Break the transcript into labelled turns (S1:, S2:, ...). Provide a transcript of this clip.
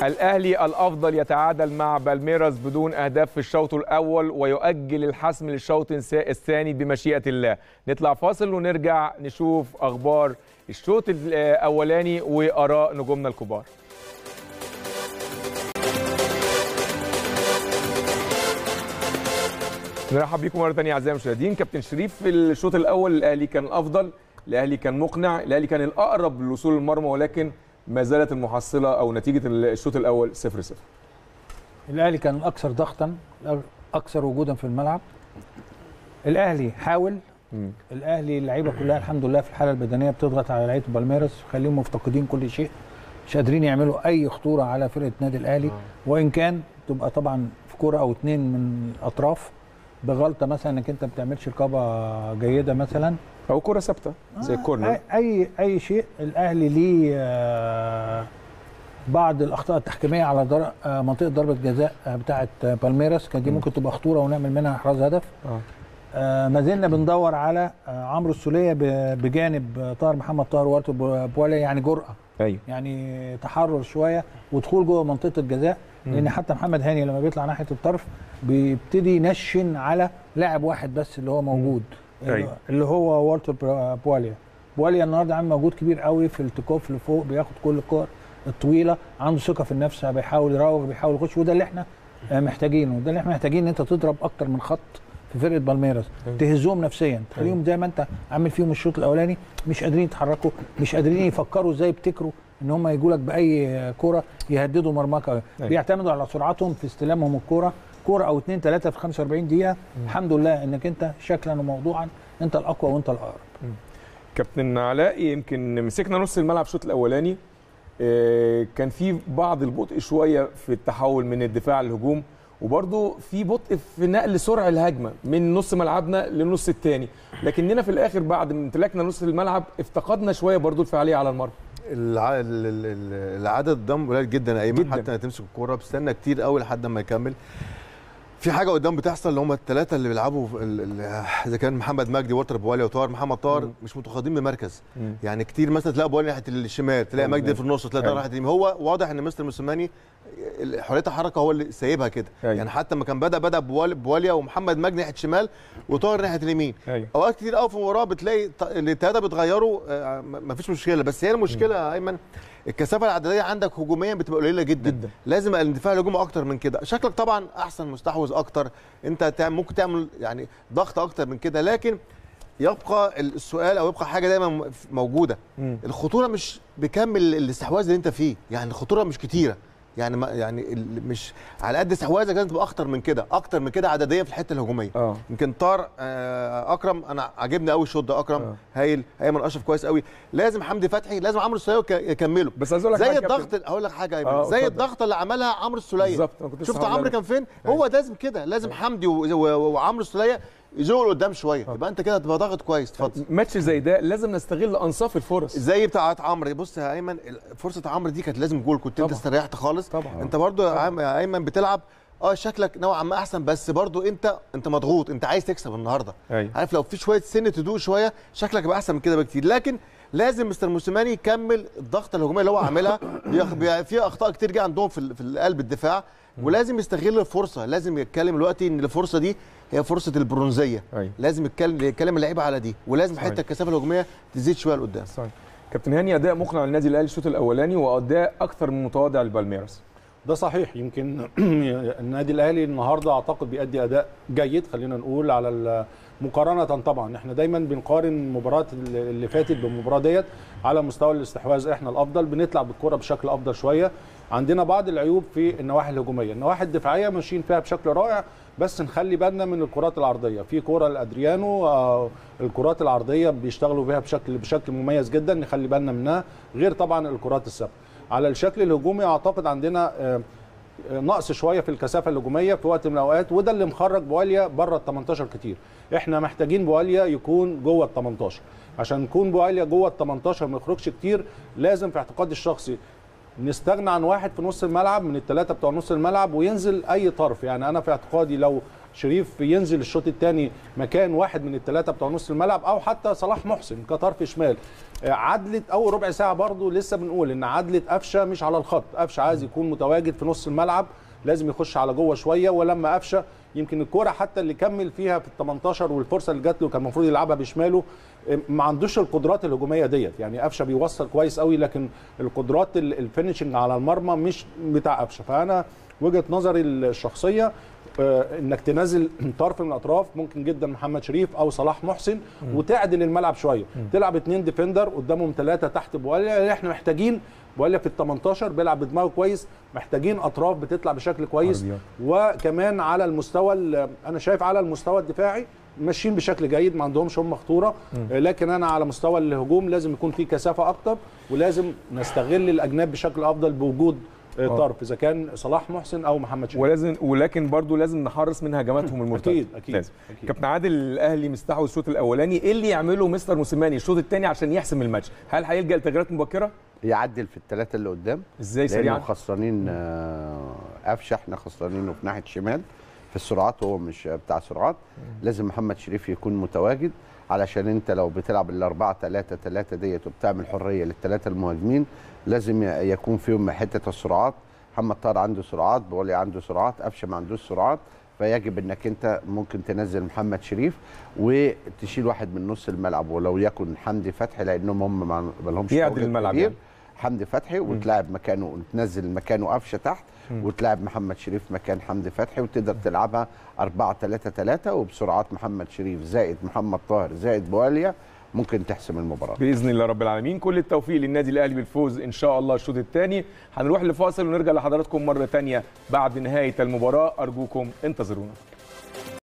S1: الاهلي الافضل يتعادل مع بالميراس بدون اهداف في الشوط الاول ويؤجل الحسم للشوط الثاني بمشيئه الله نطلع فاصل ونرجع نشوف اخبار الشوط الاولاني واراء نجومنا الكبار نرحب بيكم مره ثانيه اعزائي المشاهدين كابتن شريف في الشوط الاول الاهلي كان الافضل الاهلي كان مقنع الاهلي كان الاقرب للوصول للمرمى ولكن ما زالت المحصله او نتيجه الشوط الاول 0 0
S2: الاهلي كان الاكثر ضغطا اكثر وجودا في الملعب الاهلي حاول
S1: مم.
S2: الاهلي اللعيبه كلها الحمد لله في الحاله البدنيه بتضغط على لعيبه بالميراس خليهم مفتقدين كل شيء مش قادرين يعملوا اي خطوره على فرقه نادي الاهلي وان كان تبقى طبعا في كوره او اتنين من الاطراف بغلطه مثلا انك انت ما بتعملش رقابه جيده مثلا
S1: او كره ثابته زي الكورنر
S2: أي- اي اي شيء الاهلي ليه آه، بعض الاخطاء التحكيميه على در... آه، منطقه ضربه جزاء آه، بتاعه آه، بالميراس كان دي
S1: مم.
S2: ممكن تبقى خطوره ونعمل منها احراز هدف
S1: اه
S2: آه، ما زلنا بندور على آه، عمرو السوليه ب- بجانب آه، طاهر محمد طاهر وارتو بواليا يعني جرأه
S1: ايوه
S2: يعني تحرر شويه ودخول جوه منطقه الجزاء لان حتى محمد هاني لما بيطلع ناحيه الطرف بيبتدي ينشن على لاعب واحد بس اللي هو موجود
S1: أيوة.
S2: اللي هو والتر برا- بواليا بواليا النهارده عامل مجهود كبير قوي في التكوف لفوق بياخد كل الكور الطويله عنده ثقه في النفس بيحاول يراوغ بيحاول يخش وده اللي احنا آه، محتاجينه وده اللي احنا محتاجين ان انت تضرب اكتر من خط في فرقه بالميراس
S1: أيوة.
S2: تهزهم نفسيا تخليهم زي ما انت عامل فيهم الشوط الاولاني مش قادرين يتحركوا مش قادرين يفكروا ازاي يبتكروا ان هم يجوا لك باي كوره يهددوا مرماك
S1: أيوة.
S2: بيعتمدوا على سرعتهم في استلامهم الكوره كوره او اتنين ثلاثه في 45 دقيقه الحمد لله انك انت شكلا وموضوعا انت الاقوى وانت الاقرب
S1: كابتن علاء يمكن مسكنا نص الملعب الشوط الاولاني آه، كان في بعض البطء شويه في التحول من الدفاع للهجوم وبرضه في بطء في نقل سرعه الهجمه من نص ملعبنا للنص الثاني لكننا في الاخر بعد ما امتلكنا نص الملعب افتقدنا شويه برضه الفعاليه على المرمى
S3: الع... ال- ال- ال- العدد ده قليل جدا يا ايمن
S1: جداً.
S3: حتى تمسك الكوره بتستنى كتير قوي لحد ما يكمل في حاجه قدام بتحصل اللي هم الثلاثه اللي بيلعبوا في ال- ال- اذا كان محمد مجدي والتر بواليا وطاهر محمد طاهر مش متقاضين بمركز
S1: مم.
S3: يعني كتير مثلا تلاقي بواليا ناحيه الشمال تلاقي
S1: أيوة.
S3: مجدي في النص تلاقي طاهر
S1: أيوة.
S3: ناحيه اليمين هو واضح ان مستر موسيماني حريه الحركه هو اللي سايبها كده
S1: أيوة.
S3: يعني حتى لما كان بدا بدا بوال- بواليا ومحمد مجدي ناحيه الشمال وطاهر ناحيه اليمين
S1: ايوه
S3: اوقات كتير قوي في المباراه بتلاقي ط- الثلاثه بيتغيروا آه، م- مفيش مشكله بس هي المشكله يا ايمن الكثافه العدديه عندك هجوميا بتبقى قليله جدا,
S1: جدا.
S3: لازم الاندفاع الهجومي اكتر من كده شكلك طبعا احسن مستحوذ اكتر انت تع- ممكن تعمل يعني ضغط اكتر من كده لكن يبقى السؤال او يبقى حاجه دايما م- موجوده
S1: مم.
S3: الخطوره مش بكمل الاستحواذ اللي انت فيه يعني الخطوره مش كتيره يعني ما يعني ال- مش على قد استحواذك لازم تبقى اكتر من كده اكتر من كده عدديا في الحته الهجوميه
S1: اه
S3: يمكن طار آه، اكرم انا عاجبني قوي الشوط ده اكرم
S1: آه.
S3: هايل ايمن اشرف كويس قوي لازم حمدي فتحي لازم عمرو السوليه يك- يكمله
S1: بس عايز اقول لك
S3: زي
S1: حاجة يا
S3: الضغط
S1: كابتن.
S3: هقول لك حاجه يا
S1: آه،
S3: ايمن زي
S1: اتفضل.
S3: الضغط اللي عملها عمرو السوليه
S1: بالظبط أنا كنت لسه
S3: شفت
S1: هقول
S3: عمرو
S1: لك.
S3: كان فين هو لازم كده لازم حمدي و- و- وعمرو السوليه يزقوا لقدام شويه يبقى انت كده تبقى ضاغط كويس اتفضل
S1: ماتش زي ده لازم نستغل انصاف الفرص
S3: زي بتاعت عمرو بص يا ايمن فرصه عمرو دي كانت لازم جول كنت انت
S1: طبعا.
S3: استريحت خالص
S1: طبعا.
S3: انت برضو يا عم- يا ايمن بتلعب اه شكلك نوعا ما احسن بس برضو انت انت مضغوط انت عايز تكسب النهارده
S1: ايوه
S3: عارف لو في شويه سن تدوق شويه شكلك يبقى احسن من كده بكتير لكن لازم مستر موسيماني يكمل الضغط الهجومي اللي هو عاملها بيخ- بي- في اخطاء كتير جه عندهم في ال- في قلب الدفاع ولازم يستغل الفرصه لازم يتكلم دلوقتي ان الفرصه دي هي فرصه البرونزيه
S1: ايوه
S3: لازم يتكلم يتكلم اللعيبه على دي ولازم
S1: صحيح.
S3: حته الكثافه الهجوميه تزيد شويه لقدام
S1: صحيح كابتن هاني اداء مقنع للنادي الاهلي الشوط الاولاني واداء اكثر من متواضع لبالميراس
S4: ده صحيح يمكن النادي الاهلي النهارده اعتقد بيأدي اداء جيد خلينا نقول على ال- مقارنه طبعا احنا دايما بنقارن المباراه اللي فاتت بالمباراه ديت على مستوى الاستحواذ احنا الافضل بنطلع بالكره بشكل افضل شويه عندنا بعض العيوب في النواحي الهجوميه النواحي الدفاعيه ماشيين فيها بشكل رائع بس نخلي بالنا من الكرات العرضيه في كره لادريانو آه، الكرات العرضيه بيشتغلوا بيها بشكل بشكل مميز جدا نخلي بالنا منها غير طبعا الكرات الثابته على الشكل الهجومي اعتقد عندنا آه، نقص شويه في الكثافه الهجوميه في وقت من الاوقات وده اللي مخرج بواليا بره ال 18 كتير احنا محتاجين بواليا يكون جوه ال 18 عشان يكون بواليا جوه ال 18 ما يخرجش كتير لازم في اعتقادي الشخصي نستغنى عن واحد في نص الملعب من الثلاثه بتوع نص الملعب وينزل اي طرف يعني انا في اعتقادي لو شريف ينزل الشوط الثاني مكان واحد من الثلاثه بتوع نص الملعب او حتى صلاح محسن كطرف شمال آه، عدلت اول ربع ساعه برضو لسه بنقول ان عدلت قفشه مش على الخط قفشه عايز يكون متواجد في نص الملعب لازم يخش على جوه شويه ولما قفشه يمكن الكوره حتى اللي كمل فيها في ال 18 والفرصه اللي جات له كان المفروض يلعبها بشماله آه، ما عندوش القدرات الهجوميه ديت يعني قفشه بيوصل كويس قوي لكن القدرات ال- الفينشنج على المرمى مش بتاع قفشه فانا وجهه نظري الشخصيه آه، انك تنزل طرف من الاطراف ممكن جدا محمد شريف او صلاح محسن وتعدل الملعب شويه تلعب اتنين ديفندر قدامهم ثلاثه تحت بواليا احنا محتاجين بواليا في ال 18 بيلعب بدماغه كويس محتاجين اطراف بتطلع بشكل كويس
S1: عرضيات.
S4: وكمان على المستوى ال- انا شايف على المستوى الدفاعي ماشيين بشكل جيد ما عندهمش هم خطوره آه، لكن انا على مستوى الهجوم لازم يكون في كثافه اكتر ولازم نستغل الاجناب بشكل افضل بوجود آه،
S1: آه.
S4: طرف اذا كان صلاح محسن او محمد شريف
S1: ولازم ولكن برضو لازم نحرص من هجماتهم المرتده
S4: أكيد، أكيد،
S1: لازم.
S4: أكيد.
S1: كابتن عادل الاهلي مستحوذ الشوط الاولاني ايه اللي يعمله مستر موسيماني الشوط الثاني عشان يحسم الماتش هل هيلجا لتغييرات مبكره
S5: يعدل في الثلاثه اللي قدام
S1: ازاي
S5: لانه
S1: سريعا
S5: خسرانين آه، قفشه احنا خسرانينه في ناحيه شمال في السرعات هو مش بتاع سرعات لازم محمد شريف يكون متواجد علشان انت لو بتلعب الاربعه ثلاثه ثلاثه ديت وبتعمل حريه للثلاثه المهاجمين لازم ي- يكون فيهم حته السرعات محمد طاهر عنده سرعات بولي عنده سرعات قفشه ما عندوش سرعات فيجب انك انت ممكن تنزل محمد شريف وتشيل واحد من نص الملعب ولو يكن حمدي فتحي لانهم هم ما ما لهمش
S1: يعدل
S5: تواجد
S1: الملعب
S5: كبير.
S1: يعني.
S5: حمدي فتحي وتلاعب مكانه وتنزل مكانه قفشه تحت وتلاعب محمد شريف مكان حمدي فتحي وتقدر تلعبها 4 3 3 وبسرعات محمد شريف زائد محمد طاهر زائد بواليا ممكن تحسم المباراه
S1: باذن الله رب العالمين كل التوفيق للنادي الاهلي بالفوز ان شاء الله الشوط الثاني هنروح لفاصل ونرجع لحضراتكم مره ثانيه بعد نهايه المباراه ارجوكم انتظرونا